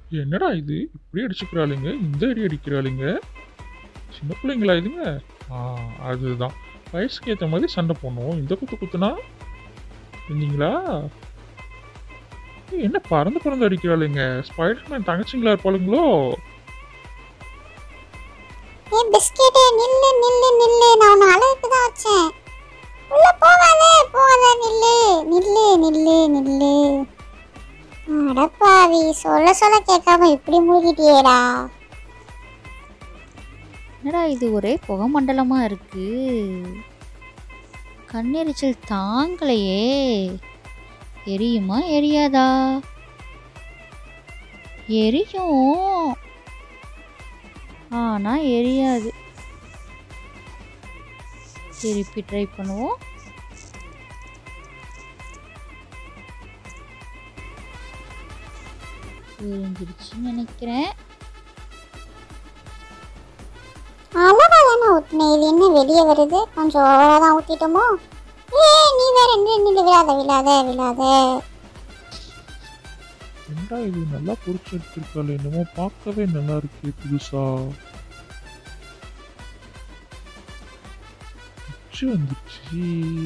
என்னடா இது இப்படி அடிச்சுக்கிறாளுங்க இந்த அடி அடிக்கிறாளுங்க சின்ன பிள்ளைங்களா இதுங்க ஆ அதுதான் வயசுக்கு ஏற்ற மாதிரி சண்டை போடணும் இந்த குத்து குத்துனா இருந்தீங்களா ஏய், என்ன பறந்து பறந்து அடிக்கிறாளுங்க ஸ்பைடர்மேன் தங்கச்சிங்களா இருப்பாளுங்களோ ஏ பிஸ்கெட்டு நில்லு நில்லு நில்லு நான் உன்னை அழகுக்கு தான் வச்சேன் உள்ள போகாத போகாத நில்லு நில்லு நில்லு நில்லு அடப்பாவி சொல்ல சொல்ல கேட்காம இப்படி மூழ்கிட்டியேடா என்னடா இது ஒரே புகை மண்டலமாக இருக்கு கண்ணெரிச்சல் தாங்கலையே எரியுமா எரியாதா எரியும் ஆனா எரியாது திருப்பி ட்ரை பண்ணுவோம் எரிஞ்சிருச்சுன்னு நினைக்கிறேன் அழகா தானே ஊற்றினேன் இது என்ன வெளியே வருது கொஞ்சம் ஓவராக தான் ஊற்றிட்டோமோ ஏ நீ வேற நில்லு நில்லு விழாத விழாத விழாத என்னடா இது நல்லா பொறிச்சு எடுத்திருக்காள் என்னமோ பார்க்கவே நல்லா இருக்கு புதுசா உச்சி வந்துச்சு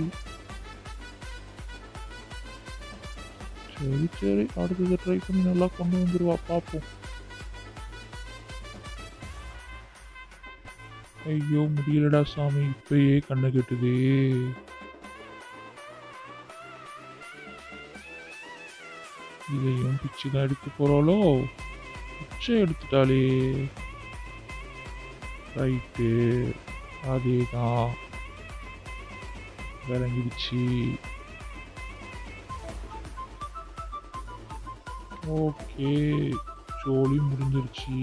சரி சரி அடுத்தது ட்ரை பண்ணி நல்லா கொண்டு வந்துருவா பார்ப்போம் ஐயோ முடியலடா சாமி இப்பயே கண்ணு கெட்டுதே இதையும் பிச்சு தான் எடுக்க போறாளோ பிச்சை எடுத்துட்டாளே ரைட்டு அதே தான் விளங்கிடுச்சு ஓகே ஜோலி முடிஞ்சிருச்சு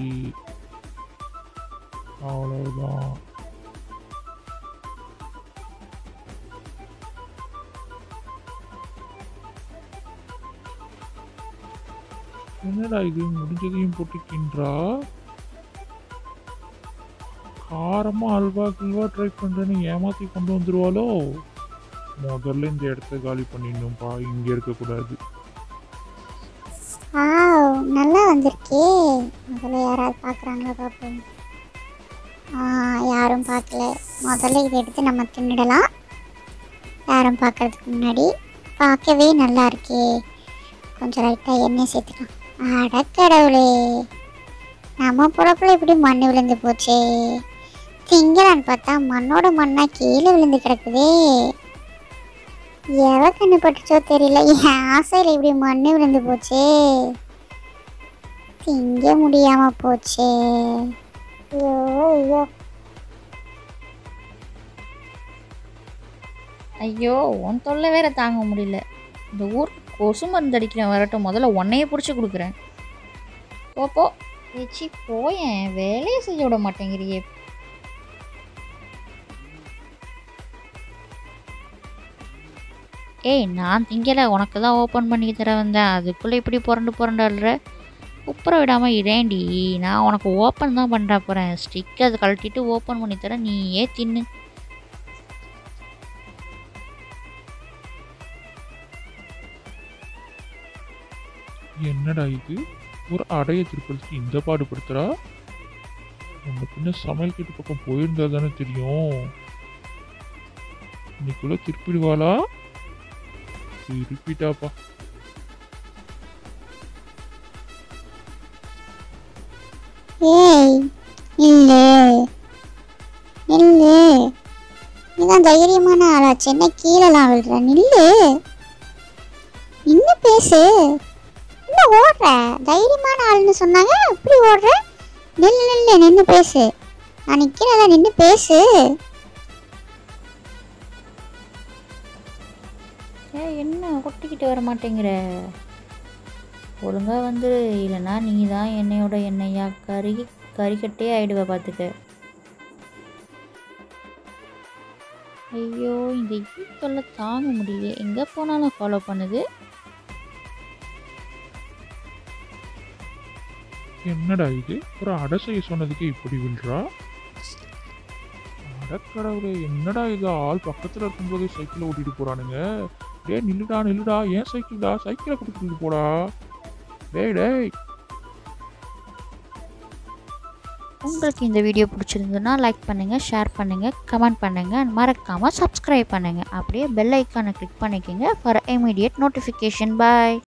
அவ்வளோதான் என்னடா இது முடிஞ்சதையும் போட்டுக்கின்றா காரமா அல்வா கில்வா ட்ரை பண்றேன்னு ஏமாத்தி கொண்டு வந்துருவாளோ முதல்ல இந்த இடத்த காலி பண்ணிடணும்ப்பா இங்க இருக்கக்கூடாது ஆ நல்லா வந்திருக்கே முதல்ல யாராவது பார்க்குறாங்களா பார்ப்போம் ஆ யாரும் பார்க்கல முதல்ல இதை எடுத்து நம்ம தின்னுடலாம் யாரும் பார்க்கறதுக்கு முன்னாடி பார்க்கவே நல்லா இருக்கே கொஞ்சம் லைட்டாக எண்ணெய் சேர்த்துக்கலாம் அடக்கடவுளே நம்ம பொழப்புல இப்படி மண் விழுந்து போச்சே திங்கலான்னு பார்த்தா மண்ணோட மண்ணா கீழே விழுந்து கிடக்குதே எவ கண்ணு பட்டுச்சோ தெரியல என் ஆசையில் இப்படி மண் விழுந்து போச்சே திங்க முடியாம போச்சே ஐயோ ஐயோ ஐயோ உன் தொல்லை வேற தாங்க முடியல இந்த ஊர் கொசு மருந்து அடிக்கிறேன் வரட்டும் முதல்ல உன்னையே பிடிச்சி கொடுக்குறேன் போ போ ஏச்சி போயேன் வேலையை செய்ய விட மாட்டேங்கிறியே ஏய் நான் திங்கலை உனக்கு தான் ஓப்பன் பண்ணி தர வந்தேன் அதுக்குள்ளே இப்படி புரண்டு புரண்டு அழுற உப்புற விடாமல் இடேண்டி நான் உனக்கு ஓப்பன் தான் பண்ணுற போகிறேன் ஸ்டிக் அதை கழட்டிட்டு ஓப்பன் பண்ணி தரேன் நீயே தின்னு என்னடா இது ஒரு அடைய திருப்பதிக்கு இந்த பாடுபடுத்துறா நம்ம பின்ன சமையல் கட்டு பக்கம் போயிருந்தா தானே தெரியும் இன்னைக்குள்ள திருப்பிடுவாளா திருப்பிட்டாப்பா ஏய் நில்லு நில்லு நீதான் தைரியமான ஆளாச்சு என்ன கீழெல்லாம் விழுற நில்லு நின்று பேசு என்ன ஓடுற தைரியமான ஆள்னு சொன்னாங்க இப்படி ஓடுற நில்லு நில்லு நின்று பேசு நான் நிற்கிறத நின்று பேசு ஏ என்ன கொட்டிக்கிட்டு வர மாட்டேங்கிற ஒழுங்கா வந்துரு இல்லைன்னா நீ தான் என்னையோட எண்ணெயா கறி கறிக்கட்டே ஆயிடுவ பார்த்துக்க ஐயோ இந்த ஈ தொல்லை தாங்க முடியல எங்கே போனாலும் ஃபாலோ பண்ணுது என்னடா இது ஒரு அடை செய்ய சொன்னதுக்கு இப்படி விழுறா அடக்கடவுளே என்னடா இது ஆள் பக்கத்துல இருக்கும்போதே சைக்கிளை ஓட்டிட்டு போறானுங்க டேய் நில்லுடா நில்லுடா ஏன் சைக்கிள்டா சைக்கிளை கொடுத்துட்டு போடா டேய் டேய் உங்களுக்கு இந்த வீடியோ பிடிச்சிருந்ததுன்னா லைக் பண்ணுங்கள் ஷேர் பண்ணுங்கள் கமெண்ட் பண்ணுங்கள் மறக்காமல் சப்ஸ்கிரைப் பண்ணுங்கள் அப்படியே பெல் ஐக்கானை கிளிக் பண்ணிக்கோங்க ஃபார் இமீடியட் நோட்டிஃபிகேஷன் பாய்